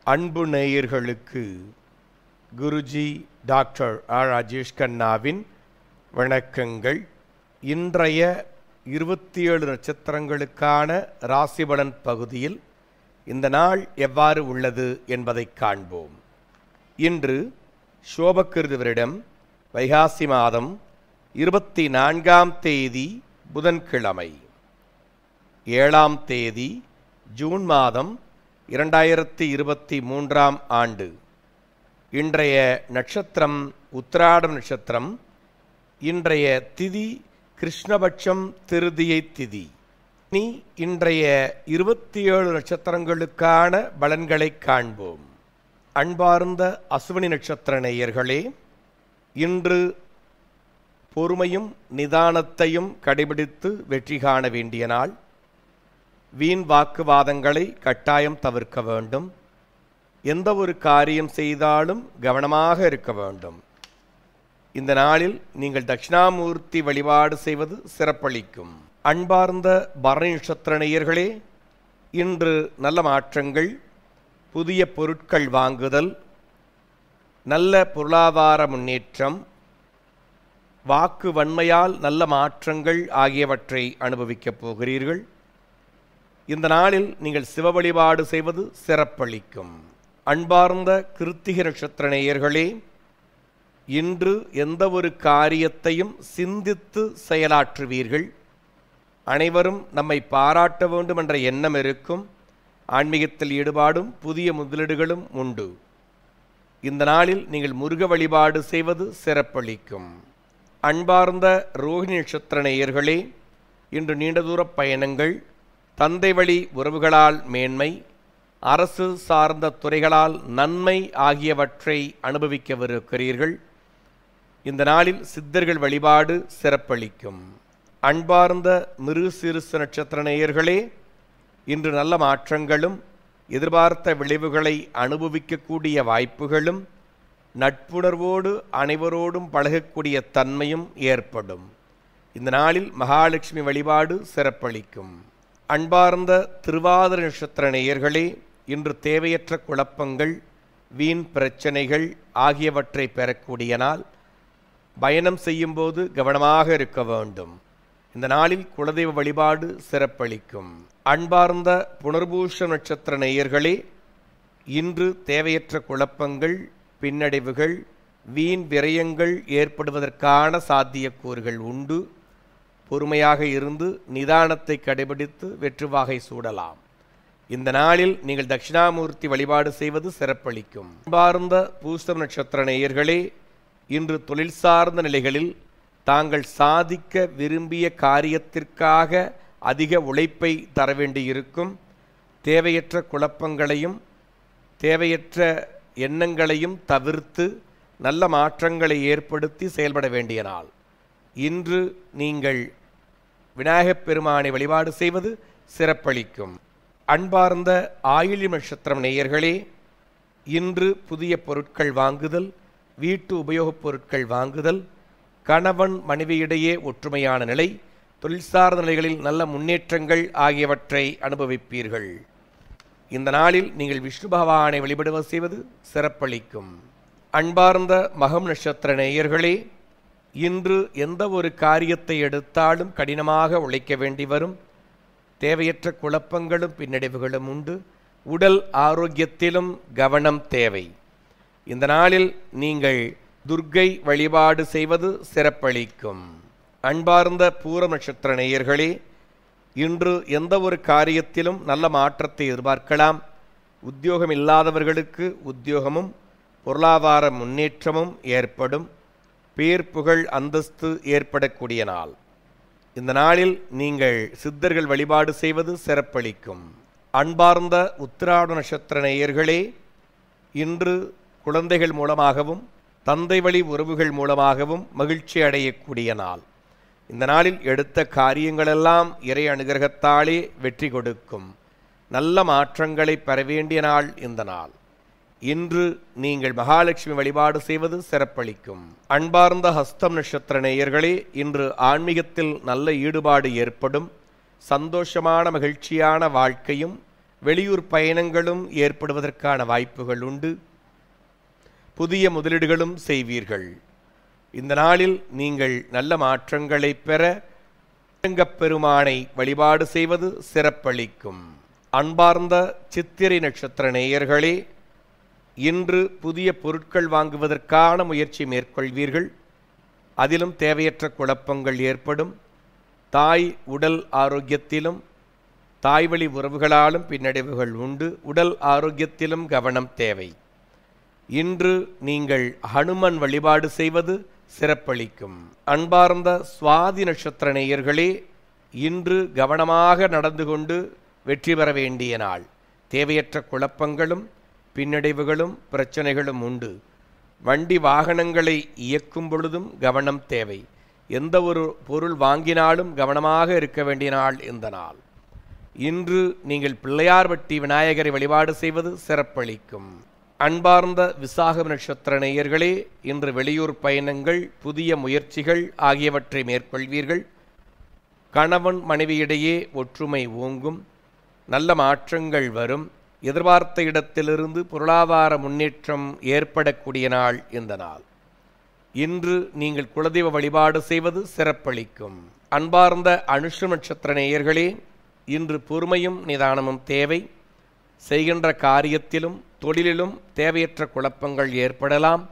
அன்பு நேயர்களுக்கு Guruji doctor R Rajesh கண்ணாவின் வணக்கங்கள் இன்றைய இருபத்தி ஏழு நட்சத்திரங்களுக்கான ராசிபலன் பகுதியில் இந்த நாள் எவ்வாறு உள்ளது என்பதை காண்போம் இன்று சோபக்கிருது வருடம் வைகாசி மாதம் இருபத்தி நான்காம் தேதி புதன்கிழமை ஏழாம் தேதி ஜூன் மாதம் இரண்டாயிரத்தி இருபத்தி மூன்றாம் ஆண்டு இன்றைய நட்சத்திரம் உத்திராடம் நட்சத்திரம் இன்றைய திதி கிருஷ்ணபட்சம் திருதியை திதி இனி இன்றைய இருபத்தி ஏழு நட்சத்திரங்களுக்கான பலன்களை காண்போம் அன்பார்ந்த அசுவனி நட்சத்திர நேயர்களே இன்று பொறுமையும் நிதானத்தையும் கடைபிடித்து வெற்றி காண வேண்டிய நாள் வீண் வாக்குவாதங்களை கட்டாயம் தவிர்க்க வேண்டும் எந்த ஒரு காரியம் செய்தாலும் கவனமாக இருக்க வேண்டும் இந்த நாளில் நீங்கள் தட்சிணாமூர்த்தி வழிபாடு செய்வது சிறப்பளிக்கும் அன்பார்ந்த பரணி நட்சத்திர நேயர்களே இன்று நல்ல மாற்றங்கள் புதிய பொருட்கள் வாங்குதல் நல்ல பொருளாதார முன்னேற்றம் வாக்கு வன்மையால் நல்ல மாற்றங்கள் ஆகியவற்றை அனுபவிக்கப் போகிறீர்கள் இந்த நாளில் நீங்கள் சிவ வழிபாடு செய்வது சிறப்பளிக்கும் அன்பார்ந்த கிருத்திக நட்சத்திர நேயர்களே இன்று எந்த ஒரு காரியத்தையும் சிந்தித்து செயலாற்றுவீர்கள் அனைவரும் நம்மை பாராட்ட வேண்டும் என்ற எண்ணம் இருக்கும் ஆன்மீகத்தில் ஈடுபாடும் புதிய முதலீடுகளும் உண்டு இந்த நாளில் நீங்கள் முருக வழிபாடு செய்வது சிறப்பளிக்கும் அன்பார்ந்த ரோஹிணி நட்சத்திர நேயர்களே இன்று நீண்ட தூர பயணங்கள் தந்தை வழி உறவுகளால் மேன்மை அரசு சார்ந்த துறைகளால் நன்மை ஆகியவற்றை அனுபவிக்கவிருக்கிறீர்கள் இந்த நாளில் சித்தர்கள் வழிபாடு சிறப்பளிக்கும் அன்பார்ந்த மிரு சிறுசு நட்சத்திர நேயர்களே இன்று நல்ல மாற்றங்களும் எதிர்பார்த்த விளைவுகளை அனுபவிக்கக்கூடிய வாய்ப்புகளும் நட்புணர்வோடு அனைவரோடும் பழகக்கூடிய தன்மையும் ஏற்படும் இந்த நாளில் மகாலட்சுமி வழிபாடு சிறப்பளிக்கும் அன்பார்ந்த திருவாதிர நட்சத்திர நேயர்களே இன்று தேவையற்ற குழப்பங்கள் வீண் பிரச்சனைகள் ஆகியவற்றை பெறக்கூடிய நாள் பயணம் செய்யும்போது கவனமாக இருக்க வேண்டும் இந்த நாளில் குலதெய்வ வழிபாடு சிறப்பளிக்கும் அன்பார்ந்த புனர்பூஷ நட்சத்திர நேயர்களே இன்று தேவையற்ற குழப்பங்கள் பின்னடைவுகள் வீண் விரயங்கள் ஏற்படுவதற்கான சாத்தியக்கூறுகள் உண்டு பொறுமையாக இருந்து நிதானத்தை கடைபிடித்து வெற்றுவாகை சூடலாம் இந்த நாளில் நீங்கள் தட்சிணாமூர்த்தி வழிபாடு செய்வது சிறப்பளிக்கும் அன்பார்ந்த பூசம் நட்சத்திர நேயர்களே இன்று தொழில் சார்ந்த நிலைகளில் தாங்கள் சாதிக்க விரும்பிய காரியத்திற்காக அதிக உழைப்பை தர வேண்டியிருக்கும் தேவையற்ற குழப்பங்களையும் தேவையற்ற எண்ணங்களையும் தவிர்த்து நல்ல மாற்றங்களை ஏற்படுத்தி செயல்பட வேண்டிய நாள் இன்று நீங்கள் விநாயகப் பெருமானை வழிபாடு செய்வது சிறப்பளிக்கும் அன்பார்ந்த ஆயுளி நட்சத்திரம் நேயர்களே இன்று புதிய பொருட்கள் வாங்குதல் வீட்டு உபயோகப் பொருட்கள் வாங்குதல் கணவன் மனைவியிடையே ஒற்றுமையான நிலை தொழில் சார்ந்த நிலைகளில் நல்ல முன்னேற்றங்கள் ஆகியவற்றை அனுபவிப்பீர்கள் இந்த நாளில் நீங்கள் விஷ்ணு பகவானை வழிபடுவது செய்வது சிறப்பளிக்கும் அன்பார்ந்த மகம் நட்சத்திர நேயர்களே இன்று எந்த ஒரு காரியத்தை எடுத்தாலும் கடினமாக உழைக்க வேண்டி வரும் தேவையற்ற குழப்பங்களும் பின்னடைவுகளும் உண்டு உடல் ஆரோக்கியத்திலும் கவனம் தேவை இந்த நாளில் நீங்கள் துர்க்கை வழிபாடு செய்வது சிறப்பளிக்கும் அன்பார்ந்த பூர நட்சத்திர நேயர்களே இன்று எந்த ஒரு காரியத்திலும் நல்ல மாற்றத்தை எதிர்பார்க்கலாம் உத்தியோகம் இல்லாதவர்களுக்கு உத்தியோகமும் பொருளாதார முன்னேற்றமும் ஏற்படும் பேர் புகழ் அந்தஸ்து ஏற்படக்கூடிய நாள் இந்த நாளில் நீங்கள் சித்தர்கள் வழிபாடு செய்வது சிறப்பளிக்கும் அன்பார்ந்த உத்திராட நட்சத்திர நேயர்களே இன்று குழந்தைகள் மூலமாகவும் தந்தை வழி உறவுகள் மூலமாகவும் மகிழ்ச்சி அடையக்கூடிய நாள் இந்த நாளில் எடுத்த காரியங்களெல்லாம் இறை அனுகிரகத்தாலே வெற்றி கொடுக்கும் நல்ல மாற்றங்களை பெற வேண்டிய நாள் இந்த நாள் இன்று நீங்கள் மகாலட்சுமி வழிபாடு செய்வது சிறப்பளிக்கும் அன்பார்ந்த ஹஸ்தம் நட்சத்திர நேயர்களே இன்று ஆன்மீகத்தில் நல்ல ஈடுபாடு ஏற்படும் சந்தோஷமான மகிழ்ச்சியான வாழ்க்கையும் வெளியூர் பயணங்களும் ஏற்படுவதற்கான வாய்ப்புகள் உண்டு புதிய முதலீடுகளும் செய்வீர்கள் இந்த நாளில் நீங்கள் நல்ல மாற்றங்களை பெற பெருமானை வழிபாடு செய்வது சிறப்பளிக்கும் அன்பார்ந்த சித்திரை நட்சத்திர நேயர்களே இன்று புதிய பொருட்கள் வாங்குவதற்கான முயற்சி மேற்கொள்வீர்கள் அதிலும் தேவையற்ற குழப்பங்கள் ஏற்படும் தாய் உடல் ஆரோக்கியத்திலும் தாய்வழி உறவுகளாலும் பின்னடைவுகள் உண்டு உடல் ஆரோக்கியத்திலும் கவனம் தேவை இன்று நீங்கள் ஹனுமன் வழிபாடு செய்வது சிறப்பளிக்கும் அன்பார்ந்த சுவாதி நட்சத்திர நேயர்களே இன்று கவனமாக நடந்து கொண்டு வெற்றி பெற வேண்டிய நாள் தேவையற்ற குழப்பங்களும் பின்னடைவுகளும் பிரச்சனைகளும் உண்டு வண்டி வாகனங்களை இயக்கும் பொழுதும் கவனம் தேவை எந்த ஒரு பொருள் வாங்கினாலும் கவனமாக இருக்க வேண்டிய நாள் இந்த நாள் இன்று நீங்கள் பிள்ளையார்பட்டி விநாயகரை வழிபாடு செய்வது சிறப்பளிக்கும் அன்பார்ந்த விசாக நட்சத்திர நேயர்களே இன்று வெளியூர் பயணங்கள் புதிய முயற்சிகள் ஆகியவற்றை மேற்கொள்வீர்கள் கணவன் மனைவியிடையே ஒற்றுமை ஓங்கும் நல்ல மாற்றங்கள் வரும் எதிர்பார்த்த இடத்திலிருந்து பொருளாதார முன்னேற்றம் ஏற்படக்கூடிய நாள் இந்த நாள் இன்று நீங்கள் குலதெய்வ வழிபாடு செய்வது சிறப்பளிக்கும் அன்பார்ந்த அனுஷ நட்சத்திர நேயர்களே இன்று பொறுமையும் நிதானமும் தேவை செய்கின்ற காரியத்திலும் தொழிலிலும் தேவையற்ற குழப்பங்கள் ஏற்படலாம்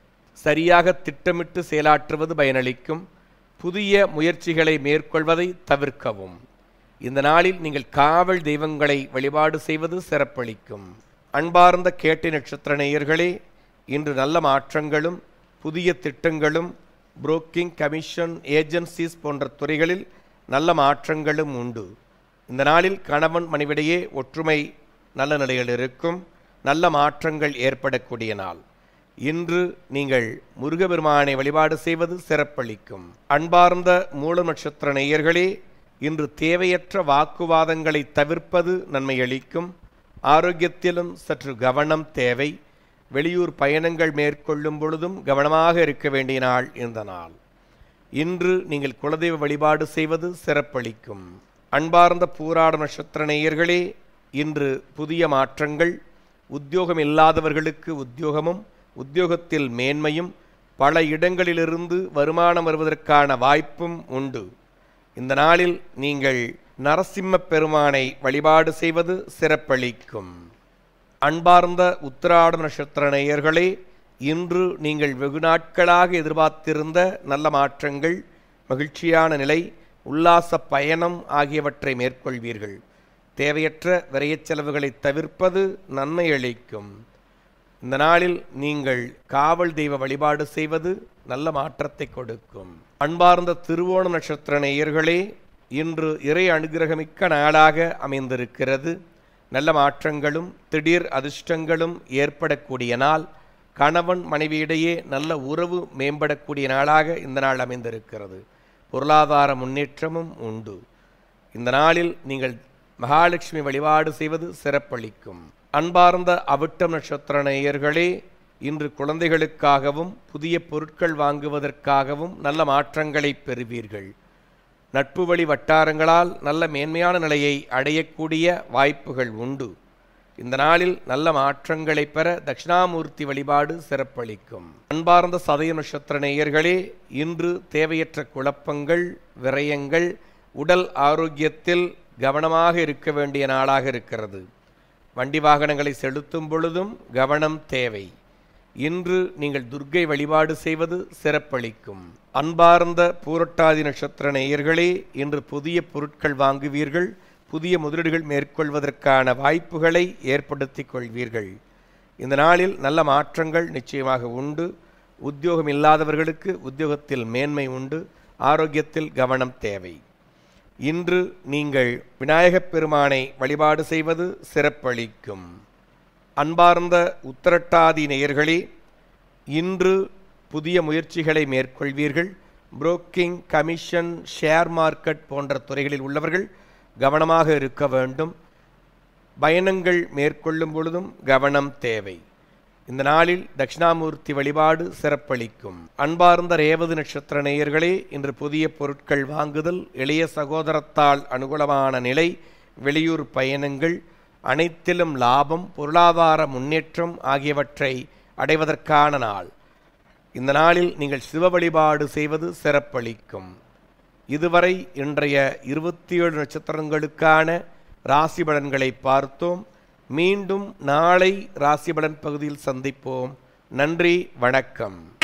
சரியாக திட்டமிட்டு செயலாற்றுவது பயனளிக்கும் புதிய முயற்சிகளை மேற்கொள்வதை தவிர்க்கவும் இந்த நாளில் நீங்கள் காவல் தெய்வங்களை வழிபாடு செய்வது சிறப்பளிக்கும் அன்பார்ந்த கேட்டி நட்சத்திர நேயர்களே இன்று நல்ல மாற்றங்களும் புதிய திட்டங்களும் புரோக்கிங் கமிஷன் ஏஜென்சிஸ் போன்ற துறைகளில் நல்ல மாற்றங்களும் உண்டு இந்த நாளில் கணவன் மனைவிடையே ஒற்றுமை நல்ல நிலையில் இருக்கும் நல்ல மாற்றங்கள் ஏற்படக்கூடிய நாள் இன்று நீங்கள் முருகபெருமானை வழிபாடு செய்வது சிறப்பளிக்கும் அன்பார்ந்த மூல நட்சத்திர நேயர்களே இன்று தேவையற்ற வாக்குவாதங்களை தவிர்ப்பது நன்மையளிக்கும் ஆரோக்கியத்திலும் சற்று கவனம் தேவை வெளியூர் பயணங்கள் மேற்கொள்ளும் பொழுதும் கவனமாக இருக்க வேண்டிய நாள் இந்த நாள் இன்று நீங்கள் குலதெய்வ வழிபாடு செய்வது சிறப்பளிக்கும் அன்பார்ந்த பூராட நட்சத்திர நேயர்களே இன்று புதிய மாற்றங்கள் உத்தியோகம் இல்லாதவர்களுக்கு உத்தியோகமும் உத்தியோகத்தில் மேன்மையும் பல இடங்களிலிருந்து வருமானம் வருவதற்கான வாய்ப்பும் உண்டு இந்த நாளில் நீங்கள் நரசிம்ம பெருமானை வழிபாடு செய்வது சிறப்பளிக்கும் அன்பார்ந்த உத்திராட நட்சத்திர நேயர்களே இன்று நீங்கள் வெகு நாட்களாக எதிர்பார்த்திருந்த நல்ல மாற்றங்கள் மகிழ்ச்சியான நிலை உல்லாச பயணம் ஆகியவற்றை மேற்கொள்வீர்கள் தேவையற்ற விரயச் செலவுகளை தவிர்ப்பது நன்மை அளிக்கும் இந்த நாளில் நீங்கள் காவல் தெய்வ வழிபாடு செய்வது நல்ல மாற்றத்தை கொடுக்கும் அன்பார்ந்த திருவோண நட்சத்திர நேயர்களே இன்று இறை அனுகிரகமிக்க நாளாக அமைந்திருக்கிறது நல்ல மாற்றங்களும் திடீர் அதிர்ஷ்டங்களும் ஏற்படக்கூடிய நாள் கணவன் மனைவியிடையே நல்ல உறவு மேம்படக்கூடிய நாளாக இந்த நாள் அமைந்திருக்கிறது பொருளாதார முன்னேற்றமும் உண்டு இந்த நாளில் நீங்கள் மகாலட்சுமி வழிபாடு செய்வது சிறப்பளிக்கும் அன்பார்ந்த அவிட்டம் நட்சத்திர நேயர்களே இன்று குழந்தைகளுக்காகவும் புதிய பொருட்கள் வாங்குவதற்காகவும் நல்ல மாற்றங்களை பெறுவீர்கள் நட்பு வழி வட்டாரங்களால் நல்ல மேன்மையான நிலையை அடையக்கூடிய வாய்ப்புகள் உண்டு இந்த நாளில் நல்ல மாற்றங்களை பெற தட்சிணாமூர்த்தி வழிபாடு சிறப்பளிக்கும் அன்பார்ந்த சதய நட்சத்திர நேயர்களே இன்று தேவையற்ற குழப்பங்கள் விரயங்கள் உடல் ஆரோக்கியத்தில் கவனமாக இருக்க வேண்டிய நாளாக இருக்கிறது வண்டி வாகனங்களை செலுத்தும் பொழுதும் கவனம் தேவை இன்று நீங்கள் துர்க்கை வழிபாடு செய்வது சிறப்பளிக்கும் அன்பார்ந்த பூரட்டாதி நட்சத்திர நேயர்களே இன்று புதிய பொருட்கள் வாங்குவீர்கள் புதிய முதலீடுகள் மேற்கொள்வதற்கான வாய்ப்புகளை ஏற்படுத்திக் கொள்வீர்கள் இந்த நாளில் நல்ல மாற்றங்கள் நிச்சயமாக உண்டு உத்தியோகம் இல்லாதவர்களுக்கு உத்தியோகத்தில் மேன்மை உண்டு ஆரோக்கியத்தில் கவனம் தேவை இன்று நீங்கள் விநாயகப் பெருமானை வழிபாடு செய்வது சிறப்பளிக்கும் அன்பார்ந்த உத்தரட்டாதி நேயர்களே இன்று புதிய முயற்சிகளை மேற்கொள்வீர்கள் புரோக்கிங் கமிஷன் ஷேர் மார்க்கெட் போன்ற துறைகளில் உள்ளவர்கள் கவனமாக இருக்க வேண்டும் பயணங்கள் மேற்கொள்ளும் பொழுதும் கவனம் தேவை இந்த நாளில் தட்சிணாமூர்த்தி வழிபாடு சிறப்பளிக்கும் அன்பார்ந்த ரேவதி நட்சத்திர நேயர்களே இன்று புதிய பொருட்கள் வாங்குதல் இளைய சகோதரத்தால் அனுகூலமான நிலை வெளியூர் பயணங்கள் அனைத்திலும் லாபம் பொருளாதார முன்னேற்றம் ஆகியவற்றை அடைவதற்கான நாள் இந்த நாளில் நீங்கள் சிவ வழிபாடு செய்வது சிறப்பளிக்கும் இதுவரை இன்றைய இருபத்தி ஏழு நட்சத்திரங்களுக்கான ராசி பலன்களை பார்த்தோம் மீண்டும் நாளை ராசி பலன் பகுதியில் சந்திப்போம் நன்றி வணக்கம்